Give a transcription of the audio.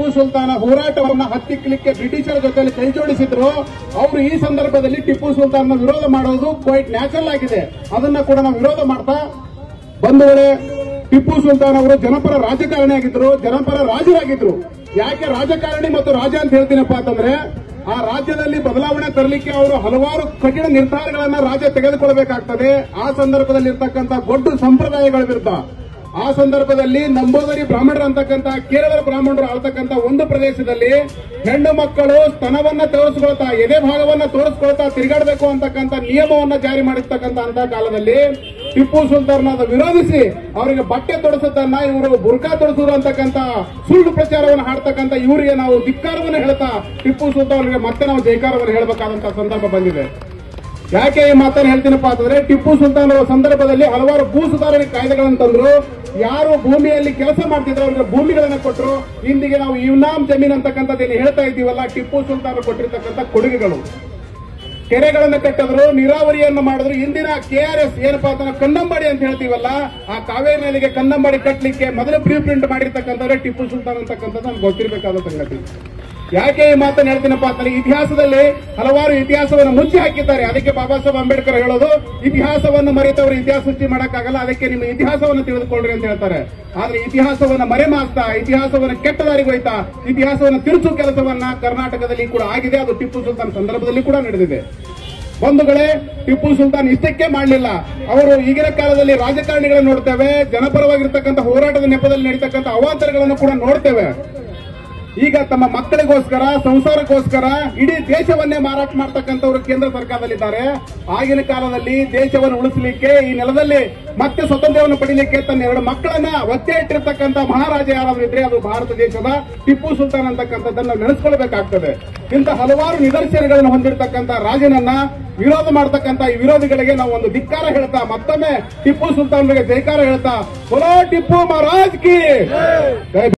ಟಿಪ್ಪು ಸುಲ್ತಾನ ಹೋರಾಟವನ್ನ ಹತ್ತಿಕ್ಕಲಿಕ್ಕೆ ಬ್ರಿಟಿಷರ ಜೊತೆಲಿ ಕೈ ಜೋಡಿಸಿದ್ರು ಅವರು ಈ ಸಂದರ್ಭದಲ್ಲಿ ಟಿಪ್ಪು ಸುಲ್ತಾನ್ನ ವಿರೋಧ ಮಾಡೋದು ಕ್ವೈಟ್ ನ್ಯಾಚುರಲ್ ಆಗಿದೆ ಅದನ್ನ ಕೂಡ ನಾವು ವಿರೋಧ ಮಾಡ್ತಾ ಬಂಧುಗಳೇ ಟಿಪ್ಪು ಸುಲ್ತಾನ್ ಅವರು ಜನಪರ ರಾಜಕಾರಣಿ ಆಗಿದ್ರು ಜನಪರ ರಾಜರಾಗಿದ್ರು ಯಾಕೆ ರಾಜಕಾರಣಿ ಮತ್ತು ರಾಜ ಅಂತ ಹೇಳ್ತೀನಪ್ಪ ಅಂತಂದ್ರೆ ಆ ರಾಜ್ಯದಲ್ಲಿ ಬದಲಾವಣೆ ತರಲಿಕ್ಕೆ ಅವರು ಹಲವಾರು ಕಠಿಣ ನಿರ್ಧಾರಗಳನ್ನ ರಾಜ್ಯ ತೆಗೆದುಕೊಳ್ಳಬೇಕಾಗ್ತದೆ ಆ ಸಂದರ್ಭದಲ್ಲಿ ಇರ್ತಕ್ಕಂಥ ದೊಡ್ಡ ಸಂಪ್ರದಾಯಗಳ ವಿರುದ್ಧ ಆ ಸಂದರ್ಭದಲ್ಲಿ ನಂಬೋದರಿ ಬ್ರಾಹ್ಮಣರು ಅಂತಕ್ಕಂಥ ಕೇರಳದ ಬ್ರಾಹ್ಮಣರು ಆಳ್ತಕ್ಕಂಥ ಒಂದು ಪ್ರದೇಶದಲ್ಲಿ ಹೆಣ್ಣು ಮಕ್ಕಳು ಸ್ತನವನ್ನ ತೋರಿಸ್ಕೊಳ್ತಾ ಎದೆ ಭಾಗವನ್ನ ತೋರಿಸ್ಕೊಳ್ತಾ ತಿರುಗಾಡಬೇಕು ಅಂತಕ್ಕಂಥ ನಿಯಮವನ್ನ ಜಾರಿ ಮಾಡಿರ್ತಕ್ಕಂಥ ಅಂತ ಕಾಲದಲ್ಲಿ ಟಿಪ್ಪು ಸುಲ್ತಾನ್ ಅದು ವಿರೋಧಿಸಿ ಅವರಿಗೆ ಬಟ್ಟೆ ತೊಡಸದನ್ನ ಇವರು ಬುರ್ಕಾ ತೊಡಸುದು ಅಂತಕ್ಕಂಥ ಸುಳ್ಳು ಪ್ರಚಾರವನ್ನು ಹಾಡ್ತಕ್ಕಂಥ ಇವರಿಗೆ ನಾವು ಧಿಕ್ಕಾರವನ್ನು ಹೇಳ್ತಾ ಟಿಪ್ಪು ಸುಲ್ತಾನ್ ಅವರಿಗೆ ಮತ್ತೆ ನಾವು ಜೈಕಾರವನ್ನು ಹೇಳಬೇಕಾದಂತಹ ಸಂದರ್ಭ ಬಂದಿದೆ ಯಾಕೆ ಈ ಮಾತನ್ನು ಹೇಳ್ತೀನಪ್ಪ ಅಂತಂದ್ರೆ ಟಿಪ್ಪು ಸುಲ್ತಾನ್ ಅವರ ಸಂದರ್ಭದಲ್ಲಿ ಹಲವಾರು ಭೂ ಸುಧಾರಣೆ ಕಾಯ್ದೆಗಳನ್ನು ತಂದ್ರು ಯಾರು ಭೂಮಿಯಲ್ಲಿ ಕೆಲಸ ಮಾಡ್ತಿದ್ರು ಅವ್ರಿಗೆ ಭೂಮಿಗಳನ್ನ ಕೊಟ್ಟರು ಇಂದಿಗೆ ನಾವು ಇವ್ನಾಮ್ ಜಮೀನ್ ಅಂತಕ್ಕಂಥದ್ದೇನು ಹೇಳ್ತಾ ಇದ್ದೀವಲ್ಲ ಟಿಪ್ಪು ಸುಲ್ತಾನ್ ಕೊಟ್ಟಿರ್ತಕ್ಕಂಥ ಕೊಡುಗೆಗಳು ಕೆರೆಗಳನ್ನು ಕಟ್ಟಿದ್ರು ನೀರಾವರಿಯನ್ನು ಮಾಡಿದ್ರು ಇಂದಿನ ಕೆಆರ್ಎಸ್ ಏನಪ್ಪಾ ಅಂತ ಕನ್ನಂಬಾಡಿ ಅಂತ ಹೇಳ್ತೀವಲ್ಲ ಆ ಕಾವೇರಿ ನದಿಗೆ ಕನ್ನಂಬಾಡಿ ಕಟ್ಟಲಿಕ್ಕೆ ಮೊದಲು ಪ್ರೀ ಪ್ರಿಂಟ್ ಮಾಡಿರ್ತಕ್ಕಂಥವ್ರೆ ಟಿಪ್ಪು ಸುಲ್ತಾನ್ ಅಂತಕ್ಕಂಥದ್ದು ನಮ್ಗೆ ಗೊತ್ತಿರಬೇಕಾದ ಸಂಗತಿ ಯಾಕೆ ಈ ಮಾತನ್ನು ಹೇಳ್ತೀನಪ್ಪ ಅಂತಂದ್ರೆ ಇತಿಹಾಸದಲ್ಲಿ ಹಲವಾರು ಇತಿಹಾಸವನ್ನು ಮುಚ್ಚಿ ಹಾಕಿದ್ದಾರೆ ಅದಕ್ಕೆ ಬಾಬಾ ಸಾಹೇಬ್ ಅಂಬೇಡ್ಕರ್ ಹೇಳೋದು ಇತಿಹಾಸವನ್ನು ಮರೆತವರು ಇತಿಹಾಸ ಸೃಷ್ಟಿ ಮಾಡಕ್ಕಾಗಲ್ಲ ಅದಕ್ಕೆ ನಿಮ್ಮ ಇತಿಹಾಸವನ್ನು ತಿಳಿದುಕೊಳ್ಳ್ರಿ ಅಂತ ಹೇಳ್ತಾರೆ ಆದ್ರೆ ಇತಿಹಾಸವನ್ನ ಮರೆಮಾಚ್ತಾ ಇತಿಹಾಸವನ್ನು ಕೆಟ್ಟ ದಾರಿಗೆ ಹೋಯ್ತಾ ಇತಿಹಾಸವನ್ನು ತಿರುಚು ಕೆಲಸವನ್ನ ಕರ್ನಾಟಕದಲ್ಲಿ ಕೂಡ ಆಗಿದೆ ಅದು ಟಿಪ್ಪು ಸುಲ್ತಾನ್ ಸಂದರ್ಭದಲ್ಲಿ ಕೂಡ ನಡೆದಿದೆ ಬಂಧುಗಳೇ ಟಿಪ್ಪು ಸುಲ್ತಾನ್ ಇಷ್ಟಕ್ಕೆ ಮಾಡಲಿಲ್ಲ ಅವರು ಈಗಿನ ಕಾಲದಲ್ಲಿ ರಾಜಕಾರಣಿಗಳನ್ನು ನೋಡ್ತೇವೆ ಜನಪರವಾಗಿರ್ತಕ್ಕಂಥ ಹೋರಾಟದ ನೆಪದಲ್ಲಿ ನಡೀತಕ್ಕಂಥ ಅವಾಂತರಗಳನ್ನು ಕೂಡ ನೋಡ್ತೇವೆ ಈಗ ತಮ್ಮ ಮಕ್ಕಳಿಗೋಸ್ಕರ ಸಂಸಾರಕ್ಕೋಸ್ಕರ ಇಡೀ ದೇಶವನ್ನೇ ಮಾರಾಟ ಮಾಡ್ತಕ್ಕಂಥವ್ರು ಕೇಂದ್ರ ಸರ್ಕಾರದಲ್ಲಿದ್ದಾರೆ ಆಗಿನ ಕಾಲದಲ್ಲಿ ದೇಶವನ್ನು ಉಳಿಸಲಿಕ್ಕೆ ಈ ನೆಲದಲ್ಲಿ ಮತ್ತೆ ಸ್ವಾತಂತ್ರ್ಯವನ್ನು ಪಡಿಲಿಕ್ಕೆ ತನ್ನ ಎರಡು ಮಕ್ಕಳನ್ನ ಒತ್ತೆ ಇಟ್ಟಿರ್ತಕ್ಕಂಥ ಮಹಾರಾಜ ಯಾರಾದ್ರೂ ಇದ್ರೆ ಅದು ಭಾರತ ದೇಶದ ಟಿಪ್ಪು ಸುಲ್ತಾನ್ ಅಂತಕ್ಕಂಥದ್ದನ್ನ ನೆನೆಸ್ಕೊಳ್ಬೇಕಾಗ್ತದೆ ಇಂಥ ಹಲವಾರು ನಿದರ್ಶನಗಳನ್ನು ಹೊಂದಿರತಕ್ಕಂಥ ರಾಜನನ್ನ ವಿರೋಧ ಮಾಡತಕ್ಕಂಥ ಈ ವಿರೋಧಿಗಳಿಗೆ ನಾವು ಒಂದು ಧಿಕ್ಕಾರ ಹೇಳ್ತಾ ಮತ್ತೊಮ್ಮೆ ಟಿಪ್ಪು ಸುಲ್ತಾನ್ಗೆ ಜೈಕಾರ ಹೇಳ್ತಾ ಬಲೋ ಟಿಪ್ಪು ಮಹಾರಾಜ್ ಕಿ ಜೈ